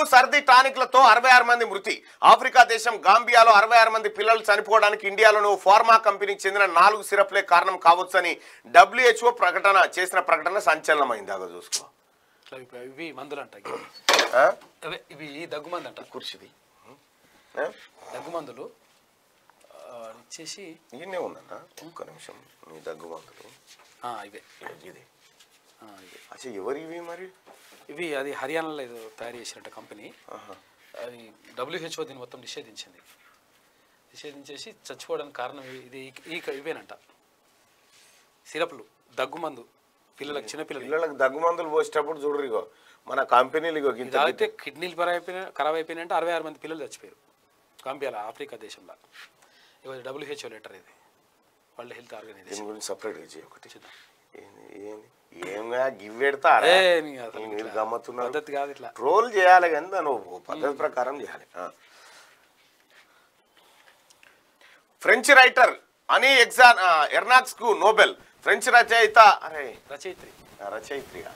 సర్ది టానిక్లతో అరవై ఆరు మంది మృతి ఆఫ్రికా దేశం గాంబియాలో అరవై ఆరు మంది పిల్లలు చనిపోవడానికి ఇండియాలోని ఓ ఫార్మా కంపెనీకి చెందిన నాలుగు సిరప్లే కారణం కావచ్చని డబ్ల్యూహెచ్ఓ ప్రకటన చేసిన ప్రకటన సంచలనమైంది అగో చూసుకో ఇట్లా ఇవి- ఇవి మందులు అంట ఇవి. ఆ? అవే ఇవి దగ్గు మందు అంట కుర్చీది ఆ? దగ్గు మందులు ఆ, ఇచ్చేసి ఈయనే ఉందన్న ఒక్క నిమిషం నీ దగ్గు మందులు ఆ, ఇవే ఇది ఆ, ఇవే అసలు ఎవరు ఇవి మరి ఇవి అది హర్యానాలో ఏదో తయారు చేసినట్ట కంపెనీ ఆహా. అది డబ్ల్యూహెచ్ఓ దీన్ని మొత్తం నిషేధించింది నిషేధించేసి చచ్చిపోవడానికి కారణం ఇవి- ఇది ఈ- ఈ ఇవేనంట సిరప్లు దగ్గుమందు పిల్లలకు చిన్నపిల్లలు పిల్లలకు దగ్గు మందులు పోసేటప్పుడు చూడరు ఇగో మన కంపెనీలు ఇగో ఇది గింత తాగితే కిడ్నీలు ఖరాబ్ అయిపోయినా ఖరాబ్ అయిపోయినాయంటే అరవై ఆరు మంది పిల్లలు చచ్చిపోయారు గాంబియాలో ఆఫ్రికా దేశంలో ఇవాళ డబ్ల్యూహెచ్ఓ లెటర్ ఇది వరల్డ్ హెల్త్ ఆర్గనైజేషన్ దీని గురించి సపరేట్గా చేయి ఒకటి చూద్దాం. ఏంది ఏంది ఏంగా గివ్ పెడతారా ఏ, నీ అసలు మీరు ఇట్లా గమ్మత్తున్నారు పద్ధతి కాదు ఇట్లా ట్రోల్ చేయాలి కానీ దాన్ని ఓ పద్ధతి ప్రకారం చేయాలి ఆ. ఫ్రెంచ్ రైటర్ అని ఎగ్జామ్ ఎర్నాక్స్ కు నోబెల్ ఫ్రెంచ్ రచయిత అరే రచయిత్రి ఆ రచయిత్రిగా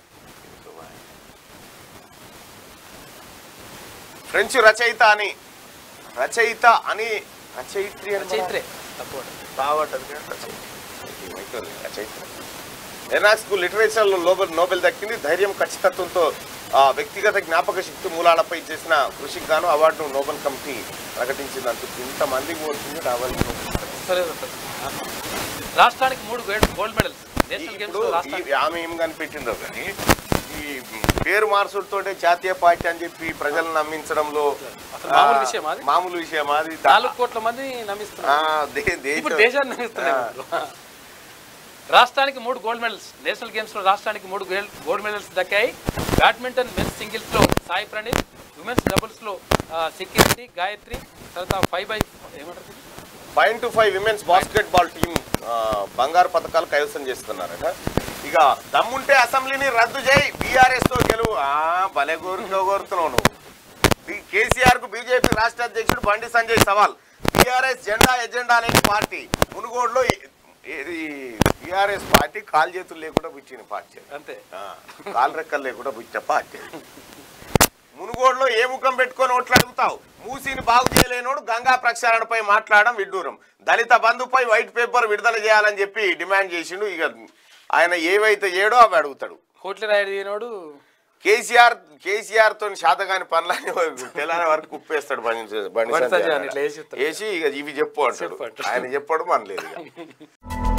ఫ్రెంచ్ రచయిత అని రచయిత అని రచయిత్రి అని రచయిత్రే తప్పు బాగుంటుంది కదా రచయిత్రి ఏమైతుంది రచయిత్రి ఎర్నాక్స్కు లిటరేచర్లో నోబెల్ నోబెల్ దక్కింది ధైర్యం ఖచ్చితత్వంతో ఆ, వ్యక్తిగత జ్ఞాపక శక్తి మూలాలపై చేసిన కృషికి గాను అవార్డును నోబెల్ కమిటీ ప్రకటించింది అంటూ ఇంతమందికి పోతుంది రావాలి సరే రాష్ట్రానికి మూడు gold gold medals national games ఇప్పుడు రాష్ట్రానికి ఈ- ఆమె ఏం కనిపెట్టిందో కానీ ఈ పేరు మార్సులతోటే జాతీయ పార్టీ అని చెప్పి ప్రజలను నమ్మించడంలో అసలు మామూలు ఆ, విషయమా అది? మామూలు విషయం అది దా- నాలుగు కోట్ల మంది నమ్మిస్తున్నారు ఆ, దే- ఇప్పుడు దేశం- దేశాన్ని నమ్మిస్తున్నారు రాష్ట్రానికి మూడు గోల్డ్ మెడల్స్ నేషనల్ గేమ్స్ లో రాష్ట్రానికి మూడు గోల్డ్ గోల్డ్ మెడల్స్ దక్కాయి బ్యాడ్మింటన్ మెన్స్ సింగిల్స్ లో సాయి ప్రణీత్ ఉమెన్స్ డబుల్స్ లో సెక్యూరిటీ గాయత్రి తర్వాత ఫైవ్ బై ఏమంటారు దీన్ని? Five to five women's basketball team బంగారు పథకాలు కైవసం చేస్తున్నారట ఇక దమ్ముంటే అసెంబ్లీని రద్దు చేయి బీఆర్ఎస్ తో గెలువు ఆ, భలే కోరిక కోరుతున్నావు నువ్వు కేసీఆర్ కు బీజేపీ రాష్ట్ర అధ్యక్షుడు బండి సంజయ్ సవాల్ బీఆర్ఎస్ జెండా ఎజెండా లేని పార్టీ మునుగోడులో ఏ- ఏది బీఆర్ఎస్ పార్టీ కాలు చేతులు లేకుండా పుచ్చిన పార్టీ అంతే ఆ, కాలు రెక్కలు లేకుండా పుట్టిన పార్టీ మునుగోడులో ఏ ముఖం పెట్టుకొని ఓట్లు అడుగుతావు మూసీని బాగు చేయలేనోడు గంగా ప్రక్షాళనపై మాట్లాడడం విడ్డూరం దళిత బంధుపై వైట్ పేపర్ విడుదల చేయాలని చెప్పి డిమాండ్ చేసిండు ఇక ఆయన ఏవైతే ఏడో అవి అడుగుతాడు కోట్ల రాయుడు ఈనాడు కేసీఆర్ కేసీఆర్ తో శాతగాని పనులని తెల్లారి వరకు కుప్పేస్తాడు బండి బండి బండి సంజయ్ సంజయ్ అని ఇట్లా వేసి వేసి ఇక ఇవి చెప్పు అంటాడు చెప్పు అంటాడు. ఆయన చెప్పడు మన లేదు ఇక.